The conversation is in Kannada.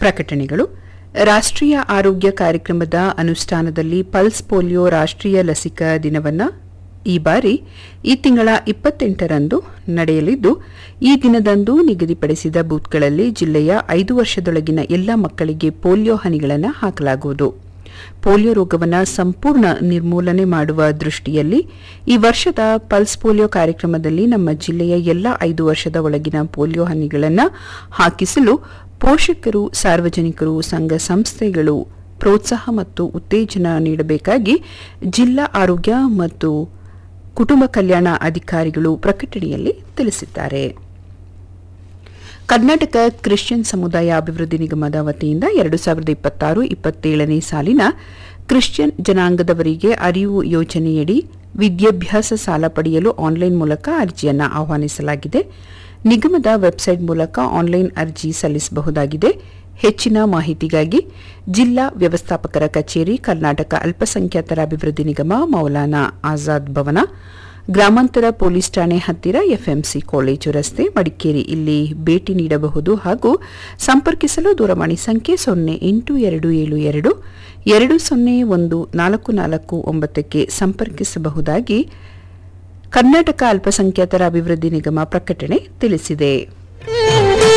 ಪ್ರಕಟಣೆಗಳು ರಾಷ್ಟ್ರೀಯ ಆರೋಗ್ಯ ಕಾರ್ಯಕ್ರಮದ ಅನುಷ್ಠಾನದಲ್ಲಿ ಪಲ್ಸ್ ಪೋಲಿಯೋ ರಾಷ್ಟ್ರೀಯ ಲಸಿಕಾ ದಿನವನ್ನು ಈ ಬಾರಿ ಈ ತಿಂಗಳ ಇಪ್ಪತ್ತೆಂಟರಂದು ನಡೆಯಲಿದ್ದು ಈ ದಿನದಂದು ನಿಗದಿಪಡಿಸಿದ ಬೂತ್ಗಳಲ್ಲಿ ಜಿಲ್ಲೆಯ ಐದು ವರ್ಷದೊಳಗಿನ ಎಲ್ಲ ಮಕ್ಕಳಿಗೆ ಪೋಲಿಯೋ ಹನಿಗಳನ್ನು ಹಾಕಲಾಗುವುದು ಪೋಲಿಯೋ ರೋಗವನ್ನು ಸಂಪೂರ್ಣ ನಿರ್ಮೂಲನೆ ಮಾಡುವ ದೃಷ್ಟಿಯಲ್ಲಿ ಈ ವರ್ಷದ ಪಲ್ಸ್ ಪೋಲಿಯೋ ಕಾರ್ಯಕ್ರಮದಲ್ಲಿ ನಮ್ಮ ಜಿಲ್ಲೆಯ ಎಲ್ಲ ಐದು ವರ್ಷದ ಒಳಗಿನ ಪೋಲಿಯೋ ಹನಿಗಳನ್ನು ಹಾಕಿಸಲು ಪೋಷಕರು ಸಾರ್ವಜನಿಕರು ಸಂಘ ಸಂಸ್ಥೆಗಳು ಪ್ರೋತ್ಸಾಹ ಮತ್ತು ಉತ್ತೇಜನ ನೀಡಬೇಕಾಗಿ ಜಿಲ್ಲಾ ಆರೋಗ್ಯ ಮತ್ತು ಕುಟುಂಬ ಕಲ್ಯಾಣ ಅಧಿಕಾರಿಗಳು ಪ್ರಕಟಣೆಯಲ್ಲಿ ತಿಳಿಸಿದ್ದಾರೆ ಕರ್ನಾಟಕ ಕ್ರಿಶ್ಚಿಯನ್ ಸಮುದಾಯ ಅಭಿವೃದ್ಧಿ ನಿಗಮದ ವತಿಯಿಂದ ಎರಡು ಸಾವಿರದ ಇಪ್ಪತ್ತಾರು ಇಪ್ಪತ್ತೇಳನೇ ಸಾಲಿನ ಕ್ರಿಶ್ಚಿಯನ್ ಜನಾಂಗದವರಿಗೆ ಅರಿವು ಯೋಜನೆಯಡಿ ವಿದ್ಯಾಭ್ಯಾಸ ಸಾಲ ಪಡೆಯಲು ಆನ್ಲೈನ್ ಮೂಲಕ ಅರ್ಜಿಯನ್ನು ಆಹ್ವಾನಿಸಲಾಗಿದೆ ನಿಗಮದ ವೆಬ್ಸೈಟ್ ಮೂಲಕ ಆನ್ಲೈನ್ ಅರ್ಜಿ ಸಲ್ಲಿಸಬಹುದಾಗಿದೆ ಹೆಚ್ಚಿನ ಮಾಹಿತಿಗಾಗಿ ಜಿಲ್ಲಾ ವ್ಯವಸ್ಥಾಪಕರ ಕಚೇರಿ ಕರ್ನಾಟಕ ಅಲ್ಪಸಂಖ್ಯಾತರ ಅಭಿವೃದ್ಧಿ ನಿಗಮ ಮೌಲಾನಾ ಆಜಾದ್ ಭವನ ಗ್ರಾಮಾಂತರ ಪೊಲೀಸ್ ಠಾಣೆ ಹತ್ತಿರ ಎಫ್ಎಂಸಿ ಕಾಲೇಜು ರಸ್ತೆ ಮಡಿಕೇರಿ ಇಲ್ಲಿ ಭೇಟಿ ನೀಡಬಹುದು ಹಾಗೂ ಸಂಪರ್ಕಿಸಲು ದೂರವಾಣಿ ಸಂಖ್ಯೆ ಸೊನ್ನೆ ಎಂಟು ಎರಡು ಏಳು ಎರಡು ಎರಡು ಸೊನ್ನೆ ಒಂದು ನಾಲ್ಕು ನಾಲ್ಕು ಒಂಬತ್ತಕ್ಕೆ ಸಂಪರ್ಕಿಸಬಹುದಾಗಿ ಕರ್ನಾಟಕ ಅಲ್ಪಸಂಖ್ಯಾತರ ಅಭಿವೃದ್ಧಿ ನಿಗಮ ಪ್ರಕಟಣೆ ತಿಳಿಸಿದೆ